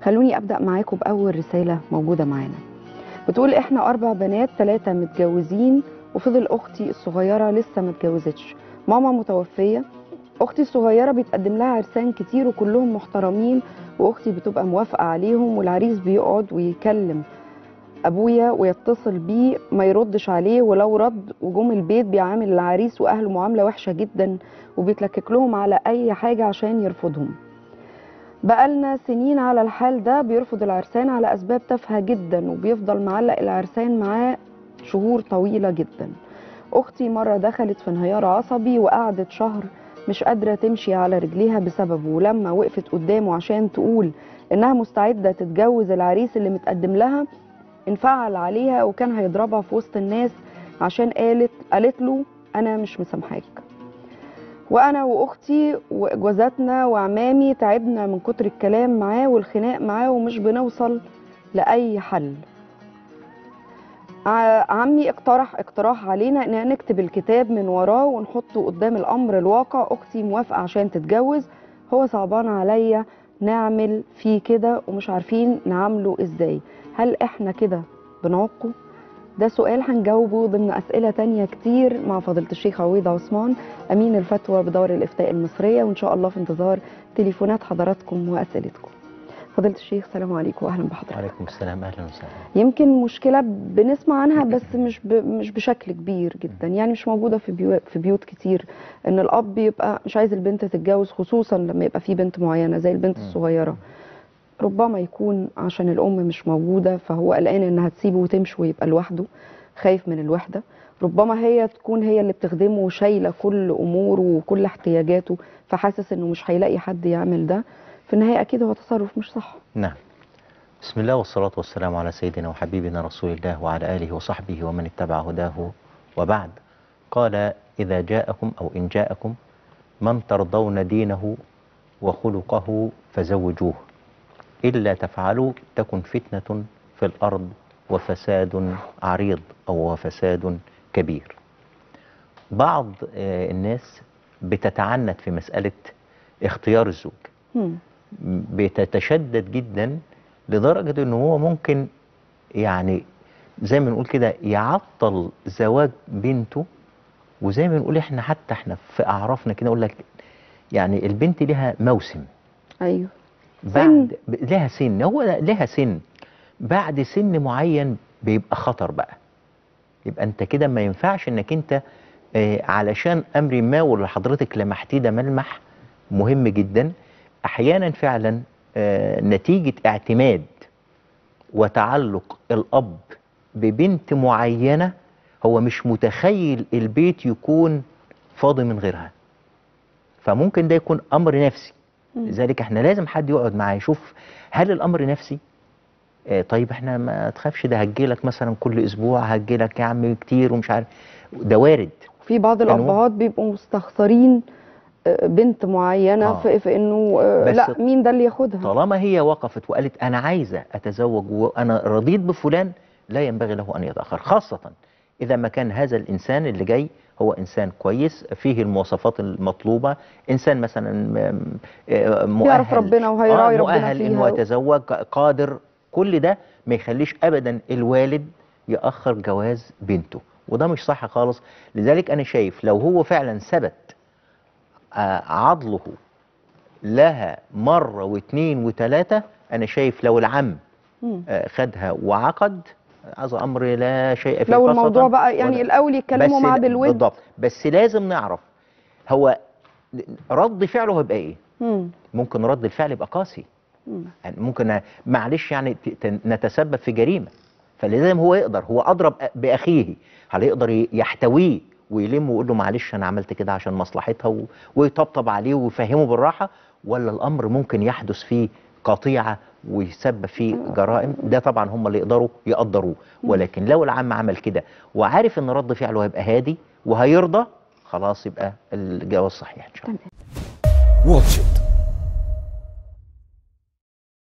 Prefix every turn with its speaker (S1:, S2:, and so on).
S1: خلوني ابدا معاكم باول رساله موجوده معانا بتقول احنا اربع بنات ثلاثه متجوزين وفضل اختي الصغيره لسه ما اتجوزتش ماما متوفيه اختي الصغيره بيتقدم لها عرسان كتير وكلهم محترمين واختي بتبقى موافقه عليهم والعريس بيقعد ويكلم ابويا ويتصل بيه ما يردش عليه ولو رد وجم البيت بيعامل العريس واهله معامله وحشه جدا وبيتلكك لهم على اي حاجه عشان يرفضهم بقالنا سنين على الحال ده بيرفض العرسان على اسباب تافهه جدا وبيفضل معلق العرسان معاه شهور طويله جدا اختي مره دخلت في انهيار عصبي وقعدت شهر مش قادره تمشي على رجليها بسببه ولما وقفت قدامه عشان تقول انها مستعده تتجوز العريس اللي متقدم لها انفعل عليها وكان هيضربها في وسط الناس عشان قالت قالت له انا مش مسامحاك وانا واختي وجوازاتنا وعمامي تعبنا من كتر الكلام معاه والخناق معاه ومش بنوصل لاي حل ع- عمي اقترح اقتراح علينا ان نكتب الكتاب من وراه ونحطه قدام الامر الواقع اختي موافقه عشان تتجوز هو صعبان عليا نعمل فيه كده ومش عارفين نعامله ازاي هل احنا كده بنعقه ده سؤال هنجاوبه ضمن أسئلة تانية كتير مع فضيلة الشيخ عويض عثمان أمين الفتوى بدار الإفتاء المصرية وإن شاء الله في انتظار تليفونات حضراتكم وأسئلتكم فضيلة الشيخ السلام عليكم وأهلا بحضرتك
S2: وعليكم السلام اهلا وسهلا
S1: يمكن مشكلة بنسمع عنها بس مش ب... مش بشكل كبير جدا يعني مش موجودة في بيوت في بيوت كتير ان الاب يبقى مش عايز البنت تتجوز خصوصا لما يبقى في بنت معينة زي البنت
S2: مم.
S1: الصغيرة ربما يكون عشان الام مش موجودة فهو قلقان انها تسيبه وتمشي ويبقى لوحده خايف من الوحدة ربما هي تكون هي اللي بتخدمه وشايلة كل اموره وكل احتياجاته فحاسس انه مش هيلاقي حد يعمل ده في النهاية اكيد هو تصرف مش صح
S2: نعم بسم الله والصلاة والسلام على سيدنا وحبيبنا رسول الله وعلى آله وصحبه ومن اتبع هداه وبعد قال إذا جاءكم أو إن جاءكم من ترضون دينه وخلقه فزوجوه إلا تفعلوا تكن فتنة في الأرض وفساد عريض أو وفساد كبير بعض آه، الناس بتتعنت في مسألة اختيار الزوج
S1: مم.
S2: بتتشدد جدا لدرجة ان هو ممكن يعني زي ما نقول كده يعطل زواج بنته وزي ما نقول احنا حتى احنا في اعرافنا كده اقول لك يعني البنت لها موسم
S1: ايوه
S2: بعد ب- لها سن هو لها سن بعد سن معين بيبقى خطر بقى يبقى انت كده ما ينفعش انك انت آه، علشان امر ما واللي حضرتك لمحتيه ده ملمح مهم جدا احيانا فعلا آه، نتيجة اعتماد وتعلق الاب ببنت معينة هو مش متخيل البيت يكون فاضي من غيرها فممكن ده يكون امر نفسي
S1: مم.
S2: لذلك احنا لازم حد يقعد معاه يشوف هل الامر نفسي آه طيب احنا ما تخافش ده هجيلك مثلا كل اسبوع هجيلك يا عم كتير ومش عارف ده وارد
S1: في بعض
S2: يعني هو-
S1: الابهات بيبقوا مستخسرين آه، بنت معينه
S2: آه.
S1: في, في انه آه،
S2: بس
S1: لا مين ده اللي ياخدها
S2: طالما هي وقفت وقالت انا عايزه اتزوج وانا رضيت بفلان لا ينبغي له ان يتاخر خاصه اذا ما كان هذا الانسان اللي جاي هو انسان كويس فيه المواصفات المطلوبه انسان مثلا م- آه، مؤهل
S1: يعرف ربنا وهيراعي ربنا
S2: مؤهل انه
S1: فيها.
S2: يتزوج قادر كل ده ما يخليش ابدا الوالد ياخر جواز بنته وده مش صح خالص لذلك انا شايف لو هو فعلا ثبت آه، عضله لها مرة واثنين وثلاثة أنا شايف لو العم
S1: مم.
S2: آه، خدها وعقد هذا أمر لا شيء فيه
S1: لو
S2: خاصة
S1: الموضوع بقى يعني
S2: ولا-
S1: الاول يتكلموا
S2: بس
S1: معاه
S2: لا-
S1: بالود
S2: بالضبط بس لازم نعرف هو رد فعله هيبقى إيه
S1: مم.
S2: ممكن رد الفعل يبقى قاسي
S1: مم.
S2: يعني ممكن معلش يعني ت- ت- نتسبب في جريمة فلازم هو يقدر هو أضرب بأخيه هل يقدر ي- يحتويه ويلم ويقول له معلش أنا عملت كده عشان مصلحتها و- ويطبطب عليه ويفهمه بالراحة ولا الأمر ممكن يحدث فيه قطيعة ويسبب فيه جرائم ده طبعا هم اللي يقدروا يقدروه ولكن لو العم عمل كده وعارف ان رد فعله هيبقى هادي وهيرضى خلاص يبقى الجواز صحيح ان شاء الله
S1: تمام
S3: واتش إت